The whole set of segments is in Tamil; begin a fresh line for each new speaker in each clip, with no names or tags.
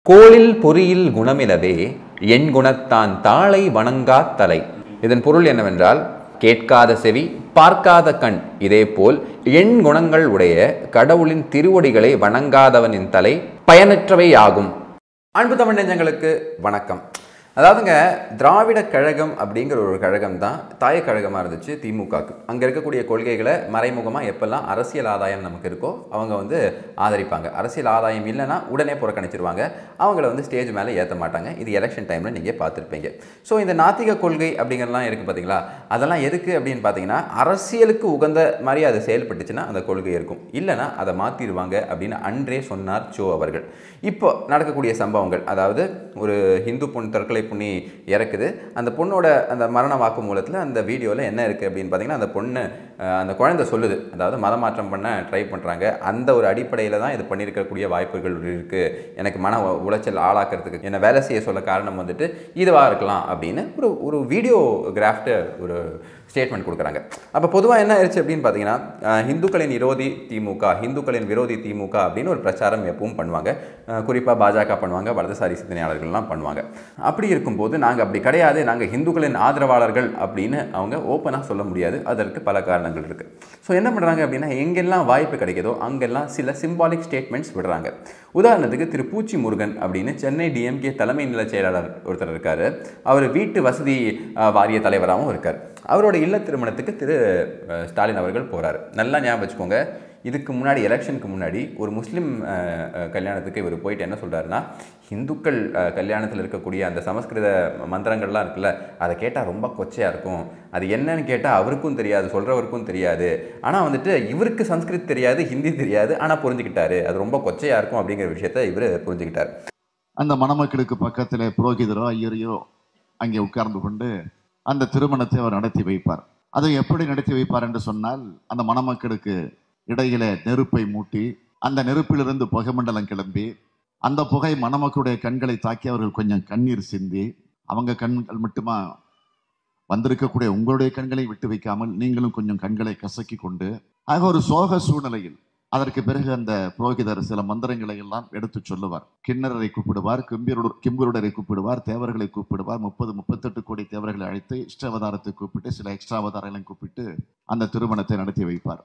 கோளில் பொறியில் குணமிலவே என் குணத்தான் தாளை வணங்காத் தலை இதன் பொருள் என்னவென்றால் கேட்காத செவி பார்க்காத கண் இதேபோல் எண் குணங்கள் உடைய கடவுளின் திருவடிகளை வணங்காதவனின் தலை பயனற்றவை ஆகும் அன்பு தமிழ் நெஞ்சங்களுக்கு வணக்கம் அதாவதுங்க திராவிட கழகம் அப்படிங்கிற ஒரு கழகம் தான் தாய கழகமாக இருந்துச்சு திமுகவுக்கு அங்கே இருக்கக்கூடிய கொள்கைகளை மறைமுகமாக எப்பெல்லாம் அரசியல் ஆதாயம் நமக்கு இருக்கோ அவங்க வந்து ஆதரிப்பாங்க அரசியல் ஆதாயம் இல்லைன்னா உடனே புறக்கணிச்சிருவாங்க அவங்கள வந்து ஸ்டேஜ் மேலே ஏற்ற மாட்டாங்க இது எலெக்ஷன் டைமில் நீங்கள் பார்த்துருப்பீங்க ஸோ இந்த நாத்திக கொள்கை அப்படிங்கிறலாம் இருக்குது பார்த்தீங்களா அதெல்லாம் எதுக்கு அப்படின்னு பார்த்தீங்கன்னா அரசியலுக்கு உகந்த மாதிரி அது செயல்பட்டுச்சுன்னா அந்த கொள்கை இருக்கும் இல்லைன்னா அதை மாற்றிடுவாங்க அப்படின்னு அன்றே சொன்னார் சோ அவர்கள் இப்போ நடக்கக்கூடிய சம்பவங்கள் அதாவது ஒரு ஹிந்து பொண்ணு தற்கொலை பண்ணி இறக்குது அந்த பொண்ணோட அந்த மரண வாக்குமூலத்தில் அந்த வீடியோவில் என்ன இருக்குது அப்படின்னு பார்த்தீங்கன்னா அந்த பொண்ணு அஹ், அந்த குழந்தை சொல்லுது அதாவது மதமாற்றம் பண்ண ட்ரை பண்ணுறாங்க அந்த ஒரு அடிப்படையில் தான் இது பண்ணியிருக்கக்கூடிய வாய்ப்புகள் இருக்குது எனக்கு மன உ- உளைச்சல் ஆளாக்குறதுக்கு என்ன வேலை செய்ய சொல்ல காரணம் வந்துட்டு இதுவாக இருக்கலாம் அப்படின்னு ஒரு ஒரு வீடியோ கிராஃப்ட்டு ஒரு ஸ்டேட்மெண்ட் கொடுக்குறாங்க அப்போ பொதுவாக என்ன ஆயிடுச்சு அப்படின்னு பார்த்தீங்கன்னா அஹ், இந்துக்களின் விரோதி திமுக இந்துக்களின் விரோதி திமுக அப்படின்னு ஒரு பிரச்சாரம் எப்பவும் பண்ணுவாங்க குறிப்பாக பாஜக பண்ணுவாங்க வலதுசாரி சிந்தனையாளர்கள்லாம் பண்ணுவாங்க அப்படி இருக்கும்போது நாங்கள் அப்படி கிடையாது நாங்கள் இந்துக்களின் ஆதரவாளர்கள் அப்படின்னு அவங்க ஓப்பனாக சொல்ல முடியாது அதற்கு பல காரணங்கள் இருக்குது ஸோ என்ன பண்ணுறாங்க அப்படின்னா எங்கெல்லாம் வாய்ப்பு கிடைக்குதோ அங்கெல்லாம் சில சிம்பாலிக் ஸ்டேட்மெண்ட்ஸ் விடுறாங்க உதாரணத்துக்கு திரு பூச்சி முருகன் அப்படின்னு சென்னை டிஎம்கே தலைமை நில செயலாளர் ஒருத்தர் இருக்கார் அவர் வீட்டு வசதி அஹ், வாரிய தலைவராகவும் இருக்கார் அவரோட இல்ல திருமணத்துக்கு திரு அஹ், ஸ்டாலின் அவர்கள் போகிறார் நல்லா ஞாபகம் வச்சுக்கோங்க இதுக்கு முன்னாடி எலெக்ஷனுக்கு முன்னாடி ஒரு முஸ்லீம் அஹ், அஹ், கல்யாணத்துக்கு இவர் போயிட்டு என்ன சொல்கிறாருன்னா இந்துக்கள் அஹ், கல்யாணத்தில் இருக்கக்கூடிய அந்த சமஸ்கிருத மந்திரங்கள்லாம் இருக்குல்ல அதை கேட்டால் ரொம்ப கொச்சையாக இருக்கும் அது என்னன்னு கேட்டால் அவருக்கும் தெரியாது சொல்கிறவருக்கும் தெரியாது ஆனால் வந்துட்டு இவருக்கு சம்ஸ்கிருத் தெரியாது ஹிந்தி தெரியாது ஆனால் புரிஞ்சுக்கிட்டாரு அது ரொம்ப கொச்சையாக இருக்கும் அப்படிங்கிற விஷயத்த இவர் புரிஞ்சுக்கிட்டார்
அந்த மணமக்களுக்கு பக்கத்திலே புரோகிதரோ ஐயரையோ அங்கே உட்கார்ந்து கொண்டு அந்த திருமணத்தை அவர் நடத்தி வைப்பார் அதை எப்படி நடத்தி வைப்பார் என்று சொன்னால் அந்த மணமக்களுக்கு இடையிலே நெருப்பை மூட்டி அந்த நெருப்பிலிருந்து புகைமண்டலம் கிளம்பி அந்த புகை மணமக்களுடைய கண்களை தாக்கி அவர்கள் கொஞ்சம் கண்ணீர் சிந்தி அவங்க கண்கள் மட்டுமா வந்திருக்கக்கூடிய உங்களுடைய கண்களை விட்டு வைக்காமல் நீங்களும் கொஞ்சம் கண்களை கசக்கி கொண்டு ஆக ஒரு சோக சூழ்நிலையில் அதற்கு பிறகு அந்த புரோகிதர் சில மந்திரங்களை எல்லாம் எடுத்து சொல்லுவார் கிண்ணறரை கூப்பிடுவார் கிம்பியருட கிம்புருடரை கூப்பிடுவார் தேவர்களை கூப்பிடுவார் முப்பது முப்பத்தெட்டு கோடி தேவர்களை அழைத்து இஷ்டாவதாரத்தை கூப்பிட்டு சில எக்ஸ்ட்ரா அவதாரங்களையும் கூப்பிட்டு அந்த திருமணத்தை நடத்தி வைப்பார்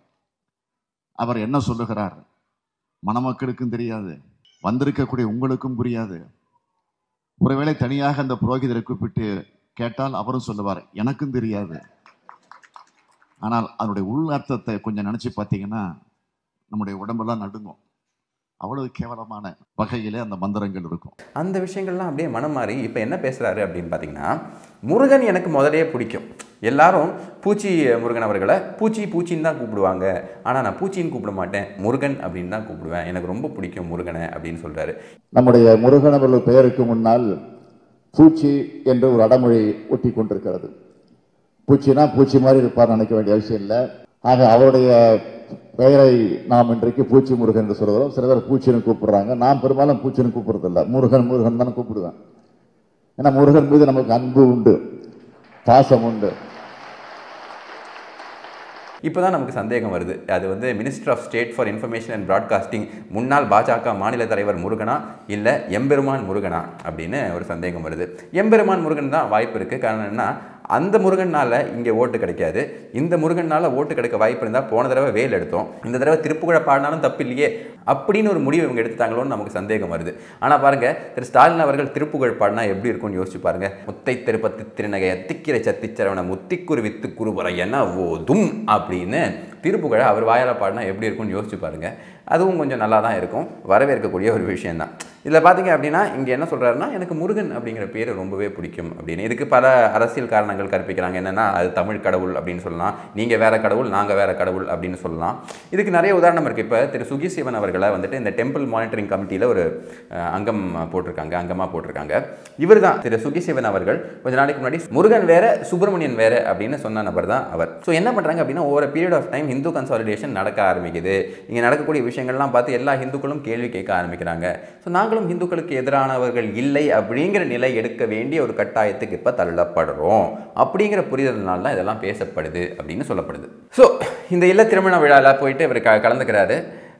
அவர் என்ன சொல்லுகிறார் மணமக்களுக்கும் தெரியாது வந்திருக்கக்கூடிய உங்களுக்கும் புரியாது ஒருவேளை தனியாக அந்த புரோகிதரை கூப்பிட்டு கேட்டால் அவரும் சொல்லுவார் எனக்கும் தெரியாது ஆனால் அதனுடைய உள் அர்த்தத்தை கொஞ்சம் நினைச்சு பார்த்தீங்கன்னா நம்முடைய உடம்பெல்லாம் நடுங்கும் அவ்வளவு கேவலமான வகையிலே அந்த மந்திரங்கள் இருக்கும்
அந்த விஷயங்கள்லாம் அப்படியே மனம் மாறி இப்போ என்ன பேசுகிறாரு அப்படின்னு பார்த்தீங்கன்னா முருகன் எனக்கு முதலையே பிடிக்கும் எல்லாரும் பூச்சி முருகன் அவர்களை பூச்சி பூச்சின்னு தான் கூப்பிடுவாங்க ஆனால் நான் பூச்சின்னு கூப்பிட மாட்டேன் முருகன் அப்படின்னு தான் கூப்பிடுவேன் எனக்கு ரொம்ப பிடிக்கும் முருகனை அப்படின்னு சொல்கிறாரு
நம்முடைய முருகன் அவர்கள் பெயருக்கு முன்னால் பூச்சி என்று ஒரு அடமொழி ஒட்டி கொண்டிருக்கிறது பூச்சினா பூச்சி மாதிரி இருப்பார் நினைக்க வேண்டிய அவசியம் இல்லை ஆக அவருடைய பெயரை நாம் இன்றைக்கு பூச்சி முருகன் என்று சொல்கிறோம் சில பேர் பூச்சின்னு கூப்பிடுறாங்க நான் பெரும்பாலும் பூச்சின்னு கூப்பிடுறதில்ல முருகன் முருகன் தானே கூப்பிடுவேன் ஏன்னா முருகன் மீது நமக்கு அன்பு உண்டு பாசம் உண்டு
இப்போ தான் நமக்கு சந்தேகம் வருது அது வந்து minister of state for information and broadcasting முன்னாள் பாஜக மாநில தலைவர் முருகனா இல்லை எம்பெருமான் முருகனா அப்படின்னு ஒரு சந்தேகம் வருது எம்பெருமான் முருகன் தான் வாய்ப்பு இருக்குது காரணம் என்ன அந்த முருகனால் இங்கே ஓட்டு கிடைக்காது இந்த முருகனால் ஓட்டு கிடைக்க வாய்ப்பு இருந்தால் போன தடவை வேல் எடுத்தோம் இந்த தடவை திருப்புகழ பாடினாலும் தப்பு இல்லையே அப்படின்னு ஒரு முடிவு இவங்க எடுத்துட்டாங்களோன்னு நமக்கு சந்தேகம் வருது ஆனால் பாருங்க திரு ஸ்டாலின் அவர்கள் திருப்புகழ் பாடினா எப்படி இருக்கும்னு யோசிச்சு பாருங்க முத்தை திருப்பத்தி திருநகைய திக்கிரை சத்திச்சரவண முத்திக்குரு வித்து குருபுரை என ஓதும் அப்படின்னு திருப்புகழை அவர் வாயால பாடினா எப்படி இருக்கும்னு யோசிச்சு பாருங்க அதுவும் கொஞ்சம் நல்லா தான் இருக்கும் வரவேற்கக்கூடிய ஒரு விஷயம்தான் இதில் பார்த்தீங்க அப்படின்னா இங்கே என்ன சொல்கிறாருன்னா எனக்கு முருகன் அப்படிங்கிற பேர் ரொம்பவே பிடிக்கும் அப்படின்னு இதுக்கு பல அரசியல் காரணங்கள் கற்பிக்கிறாங்க என்னென்னா அது தமிழ் கடவுள் அப்படின்னு சொல்லலாம் நீங்கள் வேற கடவுள் நாங்கள் வேற கடவுள் அப்படின்னு சொல்லலாம் இதுக்கு நிறைய உதாரணம் இருக்குது இப்போ திரு சுகி சிவன் அவர்களை வந்துட்டு இந்த டெம்பிள் மானிட்டரிங் கமிட்டியில் ஒரு அஹ், அங்கம் போட்டிருக்காங்க அங்கமாக போட்டிருக்காங்க இவர் தான் திரு சுகி சிவன் அவர்கள் கொஞ்ச நாளைக்கு முன்னாடி முருகன் வேற சுப்பிரமணியன் வேற அப்படின்னு சொன்ன நபர் தான் அவர் ஸோ என்ன பண்ணுறாங்க அப்படின்னா ஒவ்வொரு period of time Hindu consolidation நடக்க ஆரம்பிக்குது இங்கே நடக்கக்கூடிய விஷயங்கள்லாம் பார்த்து எல்லா ஹிந்துக்களும் கேள்வி கேட்க ஆரம்பிக்கிறாங்க ஸோ நாங்களும் ஹிந்துக்களுக்கு எதிரானவர்கள் இல்லை அப்படிங்கிற நிலை எடுக்க வேண்டிய ஒரு கட்டாயத்துக்கு இப்போ தள்ளப்படுறோம் அப்படிங்கிற புரிதல்னால தான் இதெல்லாம் பேசப்படுது அப்படின்னு சொல்லப்படுது ஸோ இந்த இல்ல திருமண விழாவில் போயிட்டு இவர் க கலந்துக்கிறாரு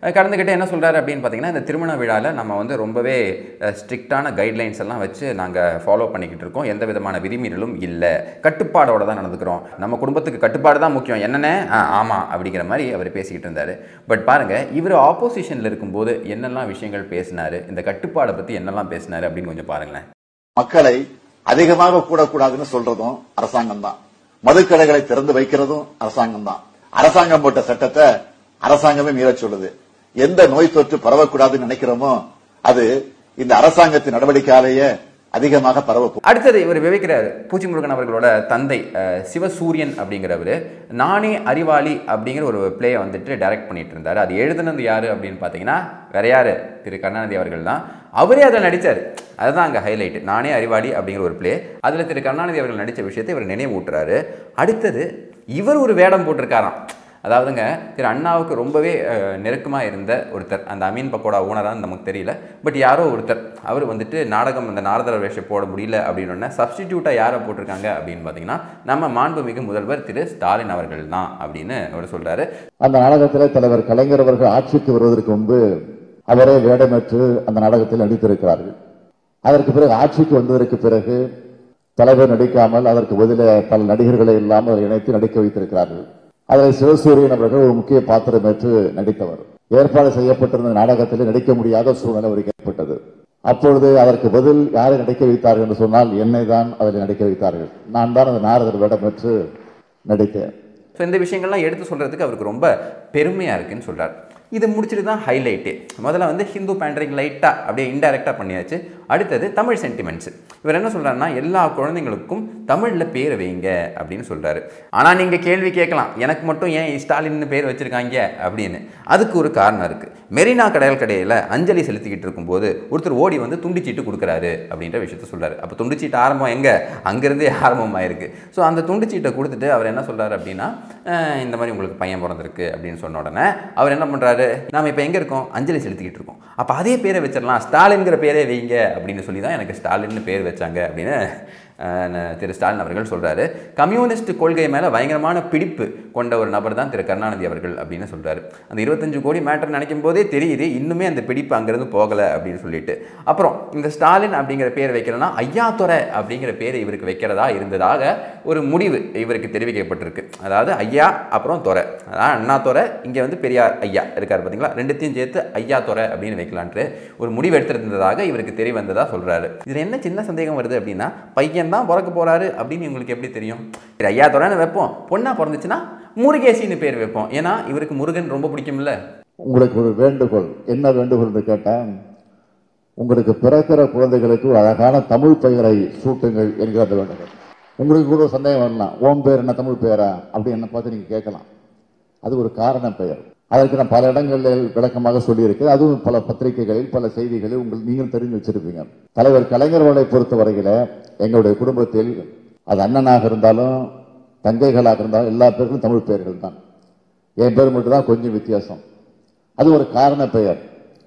அஹ் கலந்துக்கிட்டு என்ன சொல்கிறாரு அப்படின்னு பார்த்தீங்கன்னா இந்த திருமண விழாவில் நம்ம வந்து ரொம்பவே ஸ்ட்ரிக்டான கைட்லைன்ஸ் எல்லாம் வச்சு நாங்கள் ஃபாலோ பண்ணிக்கிட்டு இருக்கோம் எந்த விதமான விதிமீறலும் இல்லை கட்டுப்பாடோட தான் நடந்துக்கிறோம் நம்ம குடும்பத்துக்கு கட்டுப்பாடு தான் முக்கியம் என்னென்ன ஆ ஆமாம் அப்படிங்கிற மாதிரி அவர் பேசிக்கிட்டு இருந்தார் பட் பாருங்கள் இவர் ஆப்போசிஷனில் இருக்கும்போது என்னெல்லாம் விஷயங்கள் பேசினார் இந்த கட்டுப்பாடை பற்றி என்னெல்லாம் பேசினார் அப்படின்னு கொஞ்சம் பாருங்களேன்
மக்களை அதிகமாக கூடக்கூடாதுன்னு சொல்றதும் அரசாங்கம் தான் மதுக்கடைகளை திறந்து வைக்கிறதும் அரசாங்கம் தான் அரசாங்கம் போட்ட சட்டத்தை அரசாங்கமே மீறச் சொல்லுது எந்த நோய் தொற்று பரவக்கூடாதுன்னு நினைக்கிறோமோ அது இந்த அரசாங்கத்தின் நடவடிக்கையாலேயே அதிகமாக பரவ
அடுத்தது இவர் விவைக்கிறார் பூச்சி முருகன் அவர்களோட தந்தை அஹ், சிவசூரியன் அப்படிங்கிறவர் நானே அறிவாளி அப்படிங்கிற ஒரு பிளேயை வந்துட்டு டைரக்ட் பண்ணிட்டு இருந்தார் அது எழுதுனது யாரு அப்படின்னு பார்த்தீங்கன்னா வேற யாரு திரு கருணாநிதி அவர்கள் தான் அவரே அதில் நடித்தார் அதுதான் அங்கே ஹைலைட் நானே அறிவாளி அப்படிங்கிற ஒரு பிளே அதில் திரு கருணாநிதி அவர்கள் நடித்த விஷயத்தை இவர் நினைவூட்டுறாரு அடுத்தது இவர் ஒரு வேடம் போட்டிருக்காராம் அதாவதுங்க திரு அண்ணாவுக்கு ரொம்பவே நெருக்கமாக இருந்த ஒருத்தர் அந்த அமீன் பக்கோடா ஓனரான்னு நமக்கு தெரியல பட் யாரோ ஒருத்தர் அவர் வந்துட்டு நாடகம் அந்த நாரதர வேஷம் போட முடியல அப்படின்னு சப்ஸ்டிடியூட்டாக யாரை போட்டிருக்காங்க அப்படின்னு பார்த்தீங்கன்னா நம்ம மாண்புமிகு முதல்வர் திரு ஸ்டாலின் அவர்கள் தான் அப்படின்னு அவர் சொல்கிறாரு
அந்த நாடகத்திலே தலைவர் கலைஞர் அவர்கள் ஆட்சிக்கு வருவதற்கு முன்பு அவரே வேடமேற்று அந்த நாடகத்தில் நடித்திருக்கிறார்கள் அதற்கு பிறகு ஆட்சிக்கு வந்ததற்கு பிறகு தலைவர் நடிக்காமல் அதற்கு பதில பல நடிகர்களை இல்லாமல் அதை இணைத்து நடிக்க வைத்திருக்கிறார்கள் அதில் சிவசூரியன் அவர்கள் ஒரு முக்கிய பாத்திரமேற்று நடித்தவர் ஏற்பாடு செய்யப்பட்டிருந்த நாடகத்தில் நடிக்க முடியாத சூழ்நிலை அவருக்கு ஏற்பட்டது அப்பொழுது அதற்கு பதில் யாரை நடிக்க வைத்தார்கள் என்று சொன்னால் என்னை தான் அதில் நடிக்க வைத்தார்கள் நான் தான் அந்த நாரதர் வேடமேற்று நடித்தேன்
ஸோ இந்த விஷயங்கள்லாம் எடுத்து சொல்கிறதுக்கு அவருக்கு ரொம்ப பெருமையாக இருக்குன்னு சொல்கிறார் இது முடிச்சுட்டு தான் ஹைலைட்டு முதல்ல வந்து ஹிந்து பேண்டரிங் லைட்டாக அப்படியே இன்டைரக்டாக பண்ணியாச்சு அடுத்தது தமிழ் சென்டிமெண்ட்ஸ் இவர் என்ன சொல்கிறாருன்னா எல்லா குழந்தைங்களுக்கும் தமிழில் பேர் வைங்க அப்படின்னு சொல்கிறாரு ஆனால் நீங்கள் கேள்வி கேட்கலாம் எனக்கு மட்டும் ஏன் ஸ்டாலின்னு பேர் வச்சுருக்காங்க அப்படின்னு அதுக்கு ஒரு காரணம் இருக்குது மெரினா கடல் கடையில் அஞ்சலி செலுத்திக்கிட்டு இருக்கும்போது ஒருத்தர் ஓடி வந்து துண்டிச்சீட்டு கொடுக்குறாரு அப்படின்ற விஷயத்த சொல்கிறாரு அப்போ துண்டிச்சீட்டு ஆரம்பம் எங்கே அங்கேருந்தே ஆரம்பமாயிருக்கு ஸோ அந்த துண்டுச்சீட்டை கொடுத்துட்டு அவர் என்ன சொல்கிறாரு அப்படின்னா அஹ், இந்த மாதிரி உங்களுக்கு பையன் பிறந்திருக்கு அப்படின்னு சொன்ன உடனே அவர் என்ன பண்ணுறாரு நாம இப்போ எங்கே இருக்கோம் அஞ்சலி செலுத்திக்கிட்டு இருக்கோம் அப்போ அதே பேரை வச்சிடலாம் ஸ்டாலின்கிற பேரே வைங்க அப்படின்னு சொல்லி தான் எனக்கு ஸ்டாலின்னு பேர் வச்சாங்க அப்படின்னு அஹ், ந- திரு ஸ்டாலின் அவர்கள் சொல்கிறாரு கம்யூனிஸ்ட் கொள்கை மேலே பயங்கரமான பிடிப்பு கொண்ட ஒரு நபர் தான் திரு கருணாநிதி அவர்கள் அப்படின்னு சொல்கிறாரு அந்த இருபத்தஞ்சு கோடி மேட்டர் நினைக்கும் போதே தெரியுது இன்னுமே அந்த பிடிப்பு அங்கேருந்து போகலை அப்படின்னு சொல்லிட்டு அப்புறம் இந்த ஸ்டாலின் அப்படிங்கிற பேர் வைக்கிறேன்னா ஐயாத்துறை அப்படிங்கிற பேர் இவருக்கு வைக்கிறதா இருந்ததாக ஒரு முடிவு இவருக்கு தெரிவிக்கப்பட்டிருக்கு அதாவது ஐயா அப்புறம் துறை அதான் அண்ணா துறை இங்கே வந்து பெரியார் ஐயா இருக்கார் பார்த்தீங்களா ரெண்டுத்தையும் சேர்த்து ஐயா துறை அப்படின்னு வைக்கலான்ட்டு ஒரு முடிவு எடுத்திருந்ததாக இவருக்கு தெரிய வந்ததா சொல்கிறாரு இதில் என்ன சின்ன சந்தேகம் வருது அப்படின்னா பையன் தான் பிறக்க போகிறாரு அப்படின்னு உங்களுக்கு எப்படி தெரியும் சரி ஐயா துறைன்னு வைப்போம் பொண்ணா பிறந்துச்சுன்னா முருகேசின்னு பேர் வைப்போம் ஏன்னா இவருக்கு முருகன் ரொம்ப பிடிக்கும்ல
உங்களுக்கு ஒரு வேண்டுகோள் என்ன வேண்டுகோள் என்று கேட்டேன் உங்களுக்கு பிறக்கிற குழந்தைகளுக்கு ஒரு அழகான தமிழ் பெயரை சூட்டுங்கள் என்கிற அந்த வேண்டுகோள் உங்களுக்கு கூட ஒரு சந்தேகம் வரலாம் ஓம் பேர் என்ன தமிழ் பெயரா அப்படி என்ன பார்த்து நீங்க கேட்கலாம் அது ஒரு காரண பெயர் அதற்கு நான் பல இடங்களில் விளக்கமாக சொல்லியிருக்கேன் அதுவும் பல பத்திரிகைகளில் பல செய்திகளில் உங்கள் நீங்கள் தெரிஞ்சு வச்சிருப்பீங்க தலைவர் கலைஞர் அவர்களை பொறுத்த வரையில எங்களுடைய குடும்பத்தில் அது அண்ணனாக இருந்தாலும் தங்கைகளாக இருந்தாலும் எல்லா பேருக்கும் தமிழ் பெயர்கள் தான் என் பேர் மட்டும் தான் கொஞ்சம் வித்தியாசம் அது ஒரு காரண பெயர்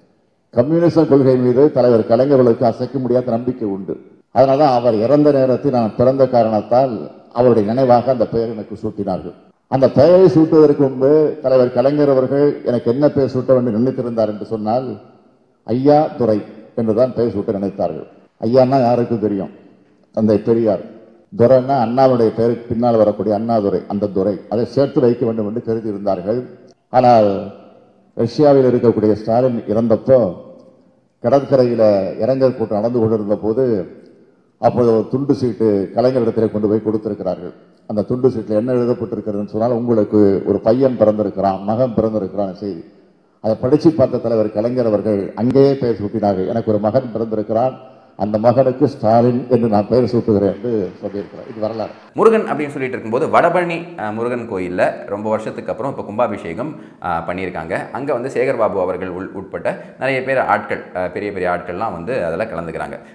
கம்யூனிச கொள்கை மீது தலைவர் கலைஞர்களுக்கு அசைக்க முடியாத நம்பிக்கை உண்டு அதனால அவர் இறந்த நேரத்தில் நான் பிறந்த காரணத்தால் அவருடைய நினைவாக அந்த பெயர் எனக்கு சூட்டினார்கள் அந்த பெயரை சூட்டுவதற்கு முன்பு தலைவர் கலைஞர் அவர்கள் எனக்கு என்ன பெயர் சூட்ட வேண்டும் நினைத்திருந்தார் என்று சொன்னால் ஐயா துரை என்றுதான் பெயர் சூட்ட நினைத்தார்கள் ஐயான்னா யாருக்கும் தெரியும் அந்த பெரியார் துரைன்னா அண்ணாவுடைய பெயருக்கு பின்னால் வரக்கூடிய அண்ணாதுரை அந்த துரை அதை சேர்த்து வைக்க வேண்டும் என்று கருதி இருந்தார்கள் ஆனால் ரஷ்யாவில் இருக்கக்கூடிய ஸ்டாலின் இறந்தப்போ கடற்கரையில இறங்கல் கூட்டம் நடந்து கொண்டிருந்த போது அப்போது ஒரு துண்டு சீட்டு கலைஞரிடத்திலே கொண்டு போய் கொடுத்திருக்கிறார்கள் அந்த துண்டு சீட்டில் என்ன எழுதப்பட்டிருக்கிறதுன்னு சொன்னால் உங்களுக்கு ஒரு பையன் பிறந்திருக்கிறான் மகன் பிறந்திருக்கிறான் செய்தி அதை படிச்சு பார்த்த தலைவர் கலைஞர் அவர்கள் அங்கேயே பெயர் சூட்டினார்கள் எனக்கு ஒரு மகன் பிறந்திருக்கிறான் அந்த மகனுக்கு ஸ்டாலின் என்று நான் பெயர் சூட்டுகிறேன் என்று சொல்லியிருக்கிறார் இது வரலாறு
முருகன் அப்படின்னு சொல்லிட்டு இருக்கும்போது வடபழனி அஹ், முருகன் கோயிலில் ரொம்ப வருஷத்துக்கு அப்புறம் இப்போ கும்பாபிஷேகம் அஹ், பண்ணியிருக்காங்க அங்கே வந்து சேகர் பாபு அவர்கள் உள் உட்பட்ட நிறைய பேர் ஆட்கள் அஹ், பெரிய பெரிய ஆட்கள்லாம் வந்து அதில் கலந்துக்கிறாங்க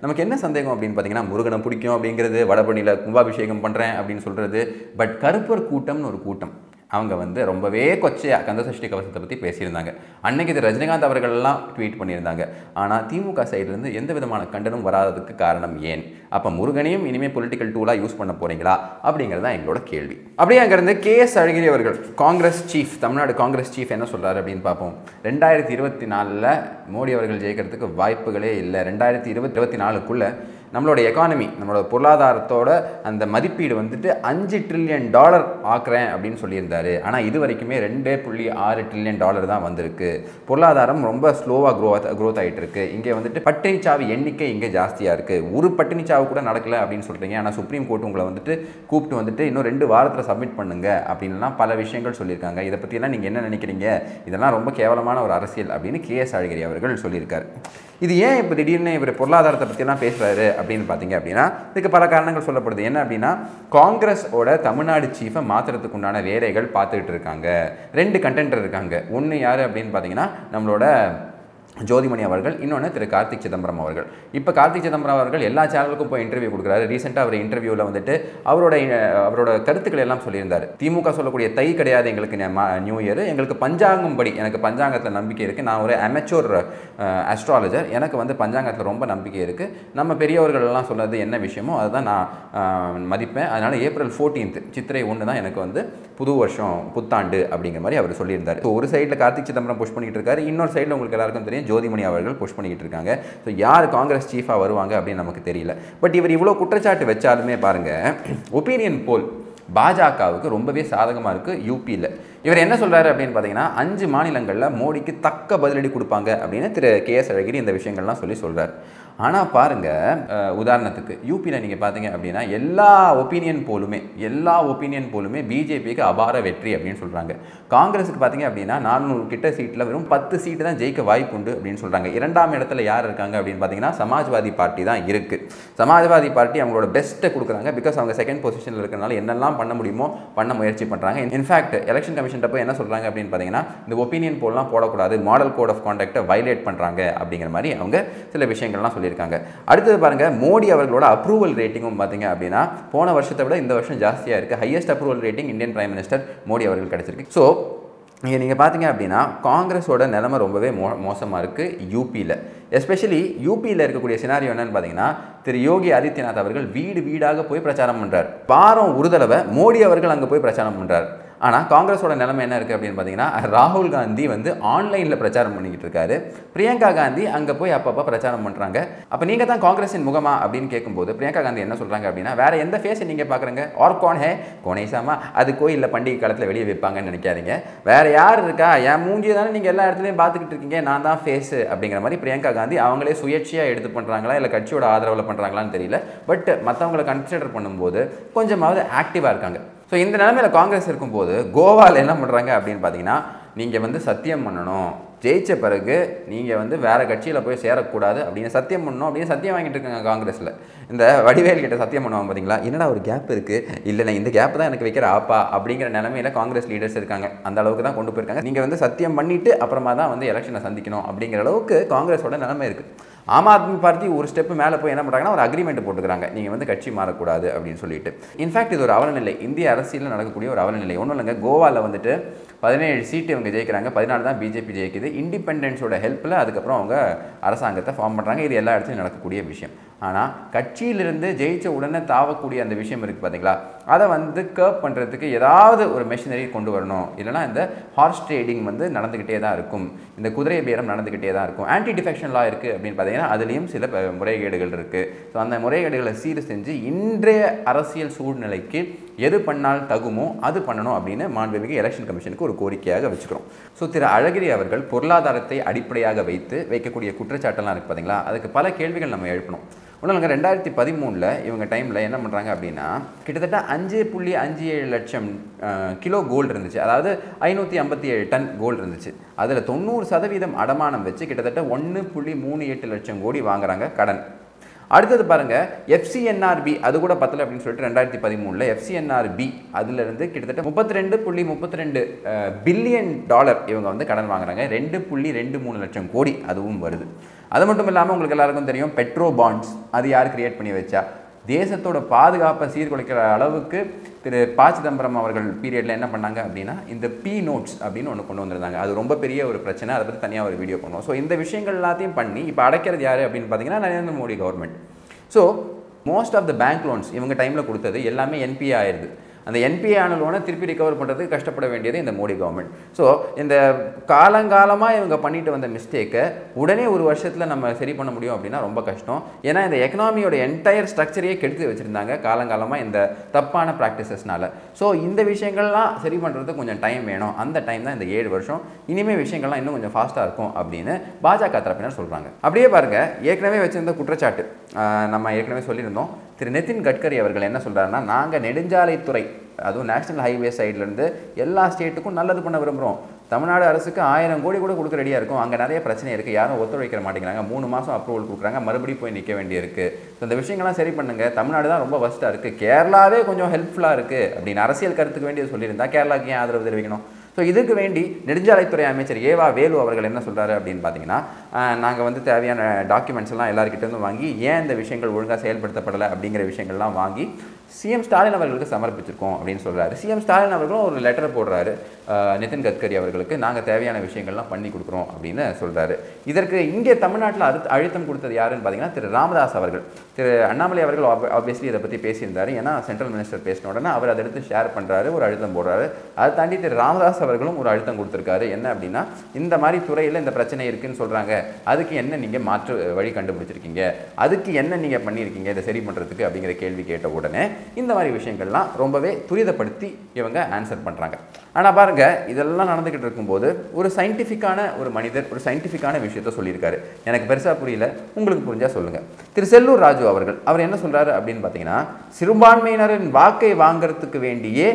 நமக்கு என்ன சந்தேகம் அப்படின்னு பார்த்தீங்கன்னா முருகனை பிடிக்கும் அப்படிங்கிறது வடபழனியில் கும்பாபிஷேகம் பண்ணுறேன் அப்படின்னு சொல்கிறது பட் கருப்பர் கூட்டம்னு ஒரு கூட்டம் அவங்க வந்து ரொம்பவே கொச்சையா கந்தசஷ்டி கவசத்தை பற்றி பேசியிருந்தாங்க அன்னைக்கு இது ரஜினிகாந்த் அவர்கள்லாம் ட்வீட் பண்ணியிருந்தாங்க ஆனால் திமுக சைட்லேருந்து எந்த விதமான கண்டனம் வராததுக்கு காரணம் ஏன் அப்போ முருகனையும் இனிமேல் பொலிட்டிக்கல் டூலாக யூஸ் பண்ண போறீங்களா அப்படிங்கிறது தான் எங்களோட கேள்வி அப்படியே அங்கேருந்து கே எஸ் அழகிரி அவர்கள் காங்கிரஸ் சீஃப் தமிழ்நாடு காங்கிரஸ் சீஃப் என்ன சொல்றாரு அப்படின்னு பார்ப்போம் ரெண்டாயிரத்தி இருபத்தி நாலில் மோடி அவர்கள் ஜெயிக்கிறதுக்கு வாய்ப்புகளே இல்லை ரெண்டாயிரத்தி இருபத்தி இருபத்தி நாலுக்குள்ள நம்மளோட எக்கானமி நம்மளோட பொருளாதாரத்தோட அந்த மதிப்பீடு வந்துட்டு அஞ்சு ட்ரில்லியன் டாலர் ஆக்குறேன் அப்படின்னு சொல்லியிருந்தாரு ஆனால் இது வரைக்குமே ரெண்டே புள்ளி ஆறு ட்ரில்லியன் டாலர் தான் வந்திருக்கு பொருளாதாரம் ரொம்ப ஸ்லோவாக க்ரோத் க்ரோத் ஆகிட்டு இருக்கு இங்கே வந்துட்டு பட்டினிச்சாவு எண்ணிக்கை இங்கே ஜாஸ்தியாக இருக்கு ஒரு பட்டினிச்சாவு கூட நடக்கல அப்படின்னு சொல்றீங்க ஆனால் சுப்ரீம் கோர்ட் உங்களை வந்துட்டு கூப்பிட்டு வந்துட்டு இன்னும் ரெண்டு வாரத்தில் சப்மிட் பண்ணுங்க அப்படின்லாம் பல விஷயங்கள் சொல்லியிருக்காங்க இதை பற்றியெல்லாம் நீங்கள் என்ன நினைக்கிறீங்க இதெல்லாம் ரொம்ப கேவலமான ஒரு அரசியல் அப்படின்னு கே எஸ் அழகிரி அவர்கள் சொல்லியிருக்காரு இது ஏன் இப்போ திடீர்னு இவர் பொருளாதாரத்தை பற்றியெல்லாம் பேசுகிறாரு அப்படின்னு பார்த்தீங்க அப்படின்னா இதுக்கு பல காரணங்கள் சொல்லப்படுது என்ன அப்படின்னா காங்கிரஸோட தமிழ்நாடு சீஃபை மாற்றுறதுக்கு உண்டான வேலைகள் பார்த்துக்கிட்டு இருக்காங்க ரெண்டு கண்டென்டர் இருக்காங்க ஒன்று யார் அப்படின்னு பார்த்தீங்கன்னா நம்மளோட ஜோதிமணி அவர்கள் இன்னொன்று திரு கார்த்திக் சிதம்பரம் அவர்கள் இப்போ கார்த்திக் சிதம்பரம் அவர்கள் எல்லா சேனலுக்கும் போய் இன்டர்வியூ கொடுக்குறாரு ரீசெண்டாக அவர் இன்டர்வியூவில் வந்துட்டு அவரோட அஹ், அவரோட கருத்துக்களை எல்லாம் சொல்லியிருந்தார் திமுக சொல்லக்கூடிய தை கிடையாது எங்களுக்கு நெ- ம- நியூ இயர் எங்களுக்கு பஞ்சாங்கம் படி எனக்கு பஞ்சாங்கத்தில் நம்பிக்கை இருக்குது நான் ஒரு அமெச்சூர் அஸ்ட்ராலஜர் எனக்கு வந்து பஞ்சாங்கத்தில் ரொம்ப நம்பிக்கை இருக்குது நம்ம பெரியவர்கள் எல்லாம் சொன்னது என்ன விஷயமோ அதுதான் நான் அஹ், மதிப்பேன் அதனால் ஏப்ரல் 14th சித்திரை ஒன்று தான் எனக்கு வந்து புது வருஷம் புத்தாண்டு அப்படிங்கிற மாதிரி அவர் சொல்லியிருந்தார் ஸோ ஒரு சைடில் கார்த்திக் சிதம்பரம் புஷ் பண்ணிட்டு இருக்காரு இன்னொரு சைடில் உங்களுக்கு எல்லாருக்கும் தெரியும் ஜோதிமணி அவர்கள் புஷ் பண்ணிக்கிட்டு இருக்காங்க ஸோ யார் காங்கிரஸ் சீஃபாக வருவாங்க அப்படின்னு நமக்கு தெரியல பட் இவர் இவ்வளோ குற்றச்சாட்டு வச்சாலுமே பாருங்க ஒப்பீனியன் போல் பாஜகவுக்கு ரொம்பவே சாதகமாக இருக்குது யூபியில் இவர் என்ன சொல்றாரு அப்படின்னு பார்த்தீங்கன்னா அஞ்சு மாநிலங்களில் மோடிக்கு தக்க பதிலடி கொடுப்பாங்க அப்படின்னு திரு கே எஸ் அழகிரி இந்த விஷயங்கள்லாம் சொல்லி சொல்றாரு ஆனால் பாருங்க அஹ், உதாரணத்துக்கு யூபியில் நீங்கள் பார்த்தீங்க அப்படின்னா எல்லா ஒப்பீனியன் போலுமே எல்லா ஒப்பீனியன் போலுமே பிஜேபிக்கு அபார வெற்றி அப்படின்னு சொல்கிறாங்க காங்கிரஸுக்கு பார்த்தீங்க அப்படின்னா நானூறு கிட்ட சீட்டில் வெறும் பத்து சீட்டு தான் ஜெயிக்க வாய்ப்பு உண்டு அப்படின்னு சொல்கிறாங்க இரண்டாம் இடத்துல யார் இருக்காங்க அப்படின்னு பார்த்தீங்கன்னா சமாஜ்வாதி பார்ட்டி தான் இருக்குது சமாஜ்வாதி பார்ட்டி அவங்களோட பெஸ்ட்டை கொடுக்குறாங்க பிகாஸ் அவங்க செகண்ட் பொசிஷனில் இருக்கிறனால என்னெல்லாம் பண்ண முடியுமோ பண்ண முயற்சி பண்ணுறாங்க இன்ஃபேக்ட் எலெக்ஷன் கமிஷன் போய் என்ன சொல்கிறாங்க அப்படின்னு பார்த்தீங்கன்னா இந்த ஒப்பீனியன் போல்லாம் போடக்கூடாது மாடல் கோட் ஆஃப் கான்டாக்டை வைலேட் பண்ணுறாங்க அப்படிங்கிற மாதிரி அவங்க சில விஷயங்கள்லாம் சொல்லியிருக்காங்க அடுத்தது பாருங்க மோடி அவர்களோட அப்ரூவல் ரேட்டிங்கும் பார்த்தீங்க அப்படின்னா போன வருஷத்தை விட இந்த வருஷம் ஜாஸ்தியாக இருக்குது highest approval rating Indian prime minister Modi அவர்கள் கிடைச்சிருக்கு ஸோ இங்கே நீங்கள் பார்த்தீங்க அப்படின்னா காங்கிரஸோட நிலைமை ரொம்பவே மோ மோசமாக இருக்குது யூபியில் எஸ்பெஷலி யூபியில் இருக்கக்கூடிய சினாரியோ என்னன்னு பார்த்தீங்கன்னா திரு யோகி ஆதித்யநாத் அவர்கள் வீடு வீடாக போய் பிரச்சாரம் பண்ணுறார் வாரம் ஒரு தடவை மோடி அவர்கள் அங்கே போய் பிரச்சாரம் பண்ணுறார் ஆனால் காங்கிரஸோட நிலைமை என்ன இருக்குது அப்படின்னு பார்த்தீங்கன்னா ராகுல் காந்தி வந்து ஆன்லைனில் பிரச்சாரம் பண்ணிக்கிட்டு இருக்காரு பிரியங்கா காந்தி அங்கே போய் அப்பப்போ பிரச்சாரம் பண்ணுறாங்க அப்போ நீங்கள் தான் காங்கிரஸின் முகமா அப்படின்னு கேட்கும்போது பிரியங்கா காந்தி என்ன சொல்கிறாங்க அப்படின்னா வேற எந்த ஃபேஸை நீங்கள் பார்க்குறங்க ஆர் கோன் ஹே கோனேசாமா அது கோயிலில் பண்டிகை காலத்தில் வெளியே வைப்பாங்கன்னு நினைக்காதீங்க வேற யார் இருக்கா என் மூஞ்சி தானே நீங்கள் எல்லா இடத்துலையும் பார்த்துக்கிட்டு இருக்கீங்க நான் தான் ஃபேஸு அப்படிங்கிற மாதிரி பிரியங்கா காந்தி அவங்களே சுயேட்சையாக எடுத்து பண்ணுறாங்களா இல்லை கட்சியோட ஆதரவில் பண்ணுறாங்களான்னு தெரியல பட் மற்றவங்களை கன்சிடர் பண்ணும்போது கொஞ்சமாவது ஆக்டிவாக இருக்காங்க ஸோ இந்த நிலைமையில காங்கிரஸ் இருக்கும்போது கோவாவில் என்ன பண்ணுறாங்க அப்படின்னு பார்த்தீங்கன்னா நீங்கள் வந்து சத்தியம் பண்ணணும் ஜெயிச்ச பிறகு நீங்கள் வந்து வேறு கட்சியில் போய் சேரக்கூடாது அப்படின்னு சத்தியம் பண்ணணும் அப்படின்னு சத்தியம் வாங்கிட்டு இருக்காங்க காங்கிரஸில் இந்த வடிவேல் கிட்ட சத்தியம் பண்ணுவாங்க பார்த்தீங்களா என்னடா ஒரு கேப் இருக்குது இல்லை இந்த கேப் தான் எனக்கு வைக்கிற ஆப்பா அப்படிங்கிற நிலமையில காங்கிரஸ் லீடர்ஸ் இருக்காங்க அந்த அளவுக்கு தான் கொண்டு போயிருக்காங்க நீங்கள் வந்து சத்தியம் பண்ணிட்டு அப்புறமா தான் வந்து எலெக்ஷனை சந்திக்கணும் அப்படிங்கிற அளவுக்கு காங்கிரஸோட நிலைமை இருக்குது ஆம் ஆத்மி பார்ட்டி ஒரு ஸ்டெப் மேலே போய் என்ன பண்ணுறாங்கன்னா ஒரு அக்ரிமெண்ட் போட்டுக்கிறாங்க நீங்கள் வந்து கட்சி மாறக்கூடாது அப்படின்னு சொல்லிட்டு இன்ஃபேக்ட் இது ஒரு அவலநிலை இந்திய அரசியலில் நடக்கக்கூடிய ஒரு அவலநிலை ஒன்றும் இல்லைங்க கோவாவில் வந்துட்டு பதினேழு சீட்டு இவங்க ஜெயிக்கிறாங்க பதினாலு தான் பிஜேபி ஜெயிக்குது இண்டிபெண்டன்ஸோட ஹெல்ப்பில் அதுக்கப்புறம் அவங்க அரசாங்கத்தை ஃபார்ம் பண்ணுறாங்க இது எல்லா இடத்துலையும் நடக்கக்கூடிய விஷயம் ஆனால் கட்சியிலிருந்து ஜெயிச்ச உடனே தாவக்கூடிய அந்த விஷயம் இருக்குது பார்த்தீங்களா அதை வந்து கர்ப் பண்ணுறதுக்கு ஏதாவது ஒரு மெஷினரி கொண்டு வரணும் இல்லைனா இந்த ஹார்ஸ் ட்ரேடிங் வந்து நடந்துக்கிட்டே தான் இருக்கும் இந்த குதிரை பேரம் நடந்துக்கிட்டே தான் இருக்கும் ஆன்டி டிஃபெக்ஷன் லா இருக்குது அப்படின்னு பார்த்தீங்கன்னா அதுலேயும் சில ப- முறைகேடுகள் இருக்குது ஸோ அந்த முறைகேடுகளை சீர் செஞ்சு இன்றைய அரசியல் சூழ்நிலைக்கு எது பண்ணால் தகுமோ அது பண்ணணும் அப்படின்னு மாண்புமிகு எலெக்ஷன் கமிஷனுக்கு ஒரு கோரிக்கையாக வச்சுக்கிறோம் ஸோ திரு அழகிரி அவர்கள் பொருளாதாரத்தை அடிப்படையாக வைத்து வைக்கக்கூடிய குற்றச்சாட்டெல்லாம் இருக்குது பார்த்தீங்களா அதுக்கு பல கேள்விகள் நம்ம எழுப்பணும் ஒன்றும் இல்லைங்க ரெண்டாயிரத்தி பதிமூணில் இவங்க டைமில் என்ன பண்ணுறாங்க அப்படின்னா கிட்டத்தட்ட அஞ்சு புள்ளி அஞ்சு ஏழு லட்சம் அஹ், கிலோ கோல்டு இருந்துச்சு அதாவது ஐநூற்றி ஐம்பத்தி ஏழு டன் கோல்டு இருந்துச்சு அதில் தொண்ணூறு சதவீதம் அடமானம் வச்சு கிட்டத்தட்ட ஒன்று புள்ளி மூணு எட்டு லட்சம் கோடி வாங்குறாங்க கடன் அடுத்தது பாருங்க எஃப்சிஎன்ஆர்பி அது கூட பத்தல அப்படின்னு சொல்லிட்டு ரெண்டாயிரத்தி பதிமூணுல எஃப்சிஎன்ஆர்பி அதுல இருந்து கிட்டத்தட்ட முப்பத்தி ரெண்டு புள்ளி முப்பத்தி ரெண்டு பில்லியன் டாலர் இவங்க வந்து கடன் வாங்குறாங்க ரெண்டு புள்ளி ரெண்டு மூணு லட்சம் கோடி அதுவும் வருது அது மட்டும் இல்லாமல் உங்களுக்கு எல்லாருக்கும் தெரியும் பெட்ரோ பாண்ட்ஸ் அது யார் கிரியேட் பண்ணி வச்சா தேசத்தோட பாதுகாப்பை சீர்குலைக்கிற அளவுக்கு திரு ப சிதம்பரம் அவர்கள் பீரியடில் என்ன பண்ணாங்க அப்படின்னா இந்த பி நோட்ஸ் அப்படின்னு ஒன்று கொண்டு வந்திருந்தாங்க அது ரொம்ப பெரிய ஒரு பிரச்சனை அதை பற்றி தனியாக ஒரு வீடியோ பண்ணுவோம் ஸோ இந்த விஷயங்கள் எல்லாத்தையும் பண்ணி இப்போ அடைக்கிறது யார் அப்படின்னு பார்த்தீங்கன்னா Narendra Modi government so most of the bank loans இவங்க டைமில் கொடுத்தது எல்லாமே என்பிஏ ஆயிடுது அந்த என்பிஏ ஆன லோனை திருப்பி ரிகவர் பண்ணுறதுக்கு கஷ்டப்பட வேண்டியது இந்த மோடி கவர்மெண்ட் ஸோ இந்த காலங்காலமாக இவங்க பண்ணிட்டு வந்த மிஸ்டேக்கை உடனே ஒரு வருஷத்தில் நம்ம சரி பண்ண முடியும் அப்படின்னா ரொம்ப கஷ்டம் ஏன்னா இந்த எக்கனாமியோட என்டையர் ஸ்ட்ரக்சரையே கெடுத்து வச்சுருந்தாங்க காலங்காலமாக இந்த தப்பான ப்ராக்டிசஸ்னால ஸோ இந்த விஷயங்கள்லாம் சரி பண்ணுறதுக்கு கொஞ்சம் டைம் வேணும் அந்த டைம் தான் இந்த ஏழு வருஷம் இனிமேல் விஷயங்கள்லாம் இன்னும் கொஞ்சம் ஃபாஸ்ட்டாக இருக்கும் அப்படின்னு பாஜக தரப்பினர் சொல்கிறாங்க அப்படியே பாருங்க ஏற்கனவே வச்சிருந்த குற்றச்சாட்டு ஆஹ் நம்ம ஏற்கனவே சொல்லியிருந்தோம் திரு நிதின் கட்கரி அவர்கள் என்ன சொல்றாருன்னா நாங்கள் நெடுஞ்சாலைத்துறை அதுவும் நேஷனல் ஹைவே சைட்லேருந்து எல்லா ஸ்டேட்டுக்கும் நல்லது பண்ண விரும்புகிறோம் தமிழ்நாடு அரசுக்கு ஆயிரம் கோடி கூட கொடுக்க ரெடியாக இருக்கும் அங்கே நிறைய பிரச்சனை இருக்குது யாரும் ஒத்துழைக்க மாட்டேங்கிறாங்க மூணு மாதம் அப்ரூவல் கொடுக்குறாங்க மறுபடியும் போய் நிற்க வேண்டியிருக்கு ஸோ இந்த விஷயங்கள்லாம் சரி பண்ணுங்க தமிழ்நாடு தான் ரொம்ப ஃபஸ்ட்டாக இருக்குது கேரளாவே கொஞ்சம் ஹெல்ப்ஃபுல்லாக இருக்குது அப்படின்னு அரசியல் கருத்துக்கு வேண்டியது சொல்லியிருந்தா கேரளாக்கு ஏன் ஆதரவு தெரிவிக்கணும் ஸோ இதுக்கு வேண்டி நெடுஞ்சாலைத்துறை அமைச்சர் ஏவா வேலு அவர்கள் என்ன சொல்றாரு அப்படின்னு பார்த்தீங்கன்னா நாங்கள் வந்து தேவையான டாக்குமெண்ட்ஸ் எல்லாம் எல்லாருக்கிட்ட இருந்து வாங்கி ஏன் இந்த விஷயங்கள் ஒழுங்காக செயல்படுத்தப்படலை அப்படிங்கிற விஷயங்கள்லாம் வாங்கி சிஎம் ஸ்டாலின் அவர்களுக்கு சமர்ப்பிச்சிருக்கோம் அப்படின்னு சொல்றாரு சிஎம் ஸ்டாலின் அவர்களும் ஒரு லெட்டர் போடுறாரு ஆஹ் நிதின் கட்கரி அவர்களுக்கு நாங்கள் தேவையான விஷயங்கள்லாம் பண்ணி கொடுக்குறோம் அப்படின்னு சொல்றாரு இதற்கு இங்கே தமிழ்நாட்டில் அழுத்த அழுத்தம் கொடுத்தது யாருன்னு பார்த்தீங்கன்னா திரு ராமதாஸ் அவர்கள் திரு அண்ணாமலை அவர்கள் ஆப்வியஸ்லி இதை பற்றி பேசியிருந்தாரு ஏன்னா சென்ட்ரல் மினிஸ்டர் பேசின உடனே அவர் அதை எடுத்து ஷேர் பண்ணுறாரு ஒரு அழுத்தம் போடுறாரு அதை தாண்டி திரு ராமதாஸ் அவர்களும் ஒரு அழுத்தம் கொடுத்துருக்காரு என்ன அப்படின்னா இந்த மாதிரி துறையில் இந்த பிரச்சனை இருக்குன்னு சொல்கிறாங்க அதுக்கு என்ன நீங்கள் மாற்று வழி கண்டுபிடிச்சிருக்கீங்க அதுக்கு என்ன நீங்கள் பண்ணியிருக்கீங்க இதை சரி பண்ணுறதுக்கு அப்படிங்கிற கேள்வி கேட்ட உடனே இந்த மாதிரி விஷயங்கள்லாம் ரொம்பவே துரிதப்படுத்தி இவங்க ஆன்சர் பண்ணுறாங்க ஆனால் பாருங்க இதெல்லாம் நடந்துக்கிட்டு இருக்கும்போது ஒரு சயின்டிஃபிக்கான ஒரு மனிதர் ஒரு சயின்டிஃபிக்கான விஷயத்த சொல்லியிருக்காரு எனக்கு பெருசாக புரியல உங்களுக்கு புரிஞ்சா சொல்லுங்க திரு செல்லூர் ராஜு அவர்கள் அவர் என்ன சொல்றாரு அப்படின்னு பார்த்தீங்கன்னா சிறுபான்மையினரின் வாக்கை வாங்குறதுக்கு வேண்டியே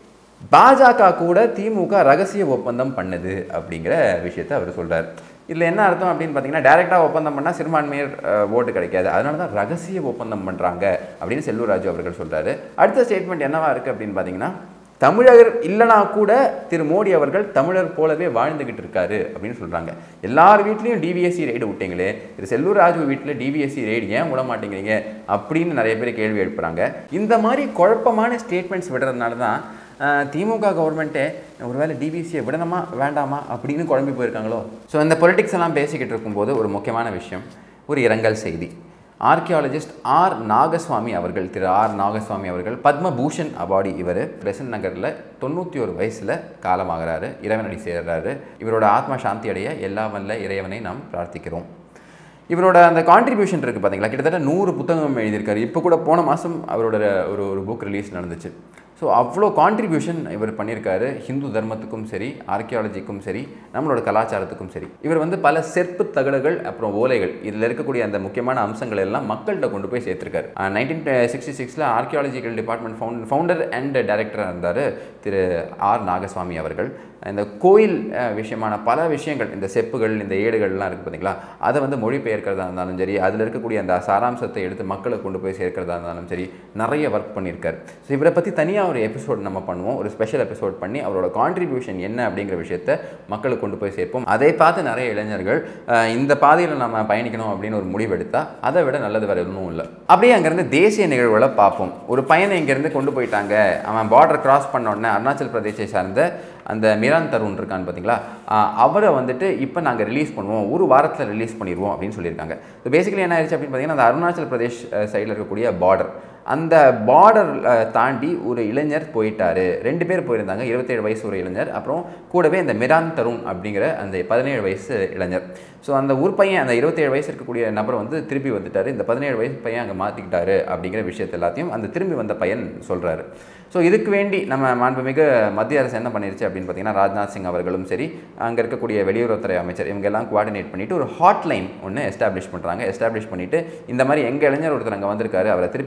பாஜக கூட திமுக ரகசிய ஒப்பந்தம் பண்ணுது அப்படிங்கிற விஷயத்தை அவர் சொல்றாரு இதில் என்ன அர்த்தம் அப்படின்னு பார்த்தீங்கன்னா டேரெக்டாக ஒப்பந்தம் பண்ணால் சிறுபான்மையர் அஹ், ஓட்டு கிடைக்காது அதனால தான் ரகசிய ஒப்பந்தம் பண்ணுறாங்க அப்படின்னு செல்லூர் ராஜு அவர்கள் சொல்றாரு அடுத்த ஸ்டேட்மெண்ட் என்னவா இருக்குது அப்படின்னு பார்த்தீங்கன்னா தமிழர் இல்லைனா கூட திரு மோடி அவர்கள் தமிழர் போலவே வாழ்ந்துகிட்டு இருக்காரு அப்படின்னு சொல்றாங்க எல்லார் வீட்லேயும் டிவிஎஸ்சி ரைடு விட்டீங்களே திரு செல்லூர் ராஜு வீட்டில் டிவிஎஸ்சி ரைடு ஏன் விட மாட்டேங்கிறீங்க அப்படின்னு நிறைய பேர் கேள்வி எழுப்புறாங்க இந்த மாதிரி குழப்பமான ஸ்டேட்மெண்ட்ஸ் விடுறதுனால தான் அஹ், திமுக கவர்மெண்ட்டே ஒருவேளை டிபிசியை விடணுமா வேண்டாமா அப்படின்னு குழம்பி போயிருக்காங்களோ ஸோ இந்த பொலிட்டிக்ஸ் எல்லாம் பேசிக்கிட்டு இருக்கும்போது ஒரு முக்கியமான விஷயம் ஒரு இரங்கல் செய்தி ஆர்கியாலஜிஸ்ட் ஆர் நாகசுவாமி அவர்கள் திரு ஆர் நாகசுவாமி அவர்கள் பத்மபூஷன் அவார்டு இவர் பெசன்ட் நகரில் தொண்ணூற்றி ஒரு வயசில் காலமாகிறாரு இறைவனடி சேர்றாரு இவரோட ஆத்மா சாந்தி அடைய எல்லா வல்ல இறைவனை நாம் பிரார்த்திக்கிறோம் இவரோட அந்த கான்ட்ரிபியூஷன் இருக்குது பார்த்தீங்களா கிட்டத்தட்ட நூறு புத்தகம் எழுதியிருக்காரு இப்போ கூட போன மாதம் அவரோட ஒரு ஒரு புக் ரிலீஸ் நடந்துச்சு ஸோ அவ்வளோ கான்ட்ரிபியூஷன் இவர் பண்ணியிருக்காரு ஹிந்து தர்மத்துக்கும் சரி ஆர்கியாலஜிக்கும் சரி நம்மளோட கலாச்சாரத்துக்கும் சரி இவர் வந்து பல செப்பு தகடுகள் அப்புறம் ஓலைகள் இதில் இருக்கக்கூடிய அந்த முக்கியமான அம்சங்கள் எல்லாம் மக்கள்கிட்ட கொண்டு போய் சேர்த்திருக்காரு நைன்டீன் சிக்ஸ்டி சிக்ஸில் archaeological department found founder and டைரக்டராக இருந்தார் திரு ஆர் நாகசுவாமி அவர்கள் இந்த கோயில் அஹ், விஷயமான பல விஷயங்கள் இந்த செப்புகள் இந்த ஏடுகள்லாம் இருக்குது பார்த்தீங்களா அதை வந்து மொழிபெயர்க்கிறதா இருந்தாலும் சரி அதில் இருக்கக்கூடிய அந்த சாராம்சத்தை எடுத்து மக்களுக்கு கொண்டு போய் சேர்க்கிறதா இருந்தாலும் சரி நிறைய ஒர்க் பண்ணியிருக்காரு ஸோ இவரை பற்றி தனியாக ஒரு எபிசோட் நம்ம பண்ணுவோம் ஒரு ஸ்பெஷல் எபிசோட் பண்ணி அவரோட கான்ட்ரிபியூஷன் என்ன அப்படிங்கிற விஷயத்த மக்களுக்கு கொண்டு போய் சேர்ப்போம் அதை பார்த்து நிறைய இளைஞர்கள் அஹ், இந்த பாதையில் நம்ம பயணிக்கணும் அப்படின்னு ஒரு முடிவு எடுத்தால் அதை விட நல்லது வேறு எதுவும் இல்லை அப்படியே அங்கேருந்து தேசிய நிகழ்வுகளை பார்ப்போம் ஒரு பையனை இங்கேருந்து கொண்டு போயிட்டாங்க அவன் பார்டர் கிராஸ் பண்ண உடனே அருணாச்சல் பிரதேசை சார்ந்த அந்த மிரான் தருண் இருக்கான்னு பார்த்தீங்களா ஆஹ் அவரை வந்துட்டு இப்போ நாங்கள் ரிலீஸ் பண்ணுவோம் ஒரு வாரத்தில் ரிலீஸ் பண்ணிடுவோம் அப்படின்னு சொல்லியிருக்காங்க ஸோ பேசிக்கலி என்ன ஆயிடுச்சு அப்படின்னு பார்த்தீங்கன்னா அந்த அருணாச்சல் பிரதேஷ் சைடில் இருக்கக்கூடிய பார்டர் அந்த பார்டர் தாண்டி ஒரு இளைஞர் போயிட்டாரு ரெண்டு பேர் போயிருந்தாங்க இருபத்தேழு வயசு ஒரு இளைஞர் அப்புறம் கூடவே இந்த மிரான் தருண் அப்படிங்கிற அந்த பதினேழு வயசு இளைஞர் ஸோ அந்த ஊர் பையன் அந்த இருபத்தேழு வயசு இருக்கக்கூடிய நபர் வந்து திருப்பி வந்துட்டாரு இந்த பதினேழு வயசு பையன் அங்கே மாற்றிக்கிட்டாரு அப்படிங்கிற விஷயத்தை எல்லாத்தையும் அந்த திரும்பி வந்த பையன் சொல்கிறாரு ஸோ இதுக்கு வேண்டி நம்ம மாண்புமிகு மத்திய அரசு என்ன பண்ணிருச்சு அப்படின்னு பார்த்தீங்கன்னா ராஜ்நாத் சிங் அவர்களும் சரி அங்கே இருக்கக்கூடிய வெளியுறவுத்துறை அமைச்சர் இவங்க எல்லாம் கோஆர்டினேட் பண்ணிட்டு ஒரு ஹாட்லைன் ஒன்று எஸ்டாப்ளிஷ் பண்ணுறாங்க எஸ்டாப்ளிஷ் பண்ணிட்டு இந்த மாதிரி எங்கள் இளைஞர் ஒருத்தர் அங்கே வந்திருக்காரு அவரை திருப்பி கொடுங்க அப்படின்னு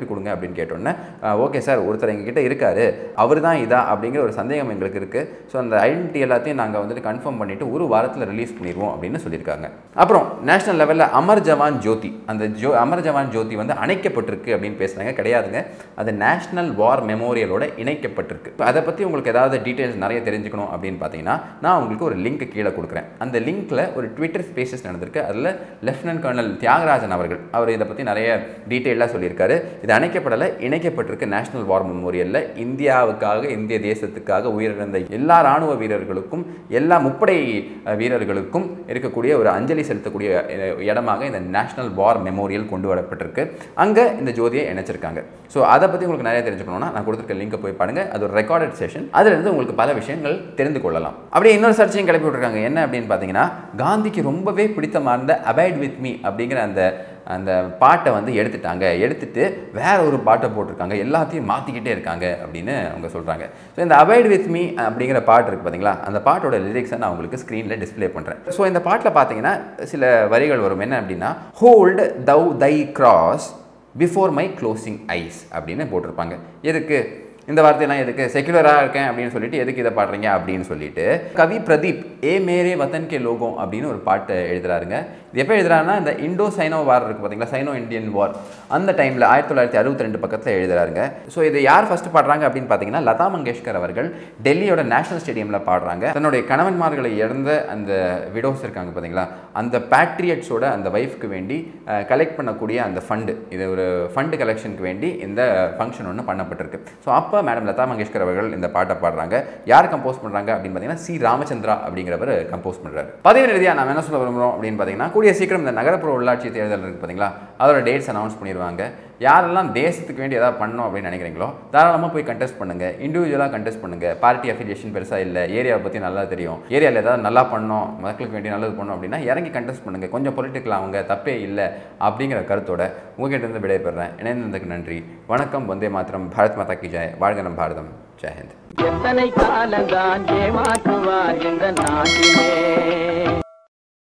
அப்படின்னு கேட்டோன்னே ஓகே சார் ஒருத்தர் எங்ககிட்ட இருக்காரு அவர் தான் இதா அப்படிங்கிற ஒரு சந்தேகம் எங்களுக்கு இருக்குது ஸோ அந்த ஐடென்டிட்டி எல்லாத்தையும் நாங்கள் வந்துட்டு கன்ஃபார்ம் பண்ணிவிட்டு ஒரு வாரத்தில் ரிலீஸ் பண்ணிடுவோம் அப்படின்னு சொல்லியிருக்காங்க அப்புறம் நேஷனல் லெவலில் அமர் ஜவான் ஜோதி அந்த ஜோ அமர் ஜவான் ஜோதி வந்து அணைக்கப்பட்டிருக்கு அப்படின்னு பேசுனாங்க கிடையாதுங்க அது நேஷனல் வார் மெமோரியலோட இணைக்கப்பட்டிருக்கு இப்ப அதை பற்றி உங்களுக்கு ஏதாவது டீட்டெயில்ஸ் நிறைய தெரிஞ்சுக்கணும் அப்படின்னு பார்த்தீங்கன்னா நான் உங்களுக்கு ஒரு லிங்க் கீழே கொடுக்குறேன் அந்த லிங்க்ல ஒரு ட்விட்டர் ஸ்பேசஸ் நடந்திருக்கு அதில் லெஃப்டினன்ட் கர்னல் தியாகராஜன் அவர்கள் அவர் இதை பற்றி நிறைய டீட்டெயிலாக சொல்லியிருக்காரு இது அணைக்கப்படலை இணைக்கப்பட்டிருக்கு நேஷனல் வார் மெமோரியலில் இந்தியாவுக்காக இந்திய தேசத்துக்காக உயிரிழந்த எல்லா ராணுவ வீரர்களுக்கும் எல்லா முப்படை அஹ், வீரர்களுக்கும் இருக்கக்கூடிய ஒரு அஞ்சலி செலுத்தக்கூடிய அஹ், இடமாக இந்த நேஷனல் வார் மெமோரியல் கொண்டு வரப்பட்டிருக்கு அங்கே இந்த ஜோதியை இணைச்சிருக்காங்க ஸோ அதை பற்றி உங்களுக்கு நிறைய தெரிஞ்சுக்கணும்னா நான் கொடுத்துருக்க லிங்கை போய் பாருங்க அது ஒரு ரெக்கார்டட் செஷன் அதுலேருந்து உங்களுக்கு பல விஷயங்கள் தெரிந்து கொள்ளலாம் அப்படியே இன்னொரு சர்ச்சையும் கிளப்பி விட்டுருக்காங்க என்ன அப்படின்னு பார்த்தீங்கன்னா காந்திக்கு ரொம்பவே பிடித்தமான அபைட் வித் மீ அப்படிங்கிற அந்த அந்த பாட்டை வந்து எடுத்துட்டாங்க எடுத்துட்டு வேற ஒரு பாட்டை போட்டிருக்காங்க எல்லாத்தையும் மாற்றிக்கிட்டே இருக்காங்க அப்படின்னு அவங்க சொல்கிறாங்க ஸோ இந்த அவைட் வித் மீ அப்படிங்கிற பாட்டு இருக்குது பார்த்தீங்களா அந்த பாட்டோட லிரிக்ஸை நான் உங்களுக்கு ஸ்க்ரீனில் டிஸ்ப்ளே பண்ணுறேன் ஸோ இந்த பாட்டில் பார்த்தீங்கன்னா சில வரிகள் வரும் என்ன அப்படின்னா hold thou thy cross before my closing eyes அப்படின்னு போட்டிருப்பாங்க எதுக்கு இந்த வார்த்தையெல்லாம் எதுக்கு செக்குலராக இருக்கேன் அப்படின்னு சொல்லிட்டு எதுக்கு இதை பாடுறீங்க அப்படின்னு சொல்லிட்டு கவி பிரதீப் ஏ மேரே வத்தன் கே லோகம் அப்படின்னு ஒரு பாட்டு எழுதுறாருங்க இது எப்போ எழுதுறாருன்னா இந்த இண்டோ சைனோ வார் இருக்குது பார்த்தீங்களா சைனோ இந்தியன் வார் அந்த டைமில் ஆயிரத்தி தொள்ளாயிரத்தி அறுபத்தி ரெண்டு பக்கத்தில் எழுதுறாருங்க ஸோ இதை யார் ஃபர்ஸ்ட் பாடுறாங்க அப்படின்னு பார்த்தீங்கன்னா லதா மங்கேஷ்கர் அவர்கள் டெல்லியோட நேஷனல் ஸ்டேடியமில் பாடுறாங்க தன்னுடைய கணவன்மார்களை இழந்த அந்த விடோஸ் இருக்காங்க பார்த்தீங்களா அந்த பேட்ரியட்ஸோட அந்த ஒய்ஃப்க்கு வேண்டி கலெக்ட் பண்ணக்கூடிய அந்த ஃபண்டு இது ஒரு ஃபண்டு கலெக்ஷனுக்கு வேண்டி இந்த ஃபங்க்ஷன் ஒன்று பண்ணப்பட்டிருக்கு ஸோ அப்போ மேடம் லதா மங்கேஷ்கர் அவர்கள் இந்த பாட்டை பாடுறாங்க யார் கம்போஸ் பண்ணுறாங்க அப்படின்னு பார்த்தீங்கன்னா சி ராமச்சந்திரா அப்படிங்கிறவர் கம்போஸ் பண்ணுறாரு பதவி ரீதியாக நம்ம என்ன சொல்ல விரும்புகிறோம் அப்படின்னு பார்த்தீங்கன்னா கூடிய சீக்கிரம் இந்த நகரப்புற உள்ளாட்சி தேர்தல் இருக்குது பார்த்தீங்களா அதோட டேட்ஸ் அனௌன்ஸ் பண்ணிடுவாங்க யாரெல்லாம் தேசத்துக்கு வேண்டி ஏதாவது பண்ணணும் அப்படின்னு நினைக்கிறீங்களோ தாராளமாக போய் கண்டெஸ்ட் பண்ணுங்க இண்டிவிஜுவலாக கண்டெஸ்ட் பண்ணுங்க பார்ட்டி அஃபிலியேஷன் பெருசாக இல்லை ஏரியாவை பற்றி நல்லா தெரியும் ஏரியாவில் ஏதாவது நல்லா பண்ணோம் மக்களுக்கு வேண்டி நல்லது பண்ணோம் அப்படின்னா இறங்கி கண்டெஸ்ட் பண்ணுங்க கொஞ்சம் பொலிட்டிக்கல் அவங்க தப்பே இல்லை அப்படிங்கிற கருத்தோட உங்ககிட்ட இருந்து விடைபெறேன் இணைந்ததுக்கு நன்றி வணக்கம் வந்தே மாத்திரம் பாரத் மாதா கி ஜெய் வாழ்க நம் பாரதம் ஜெயஹிந்த்
எத்தனை காலந்தான் ஏமாற்றுவார் இந்த நாட்டிலே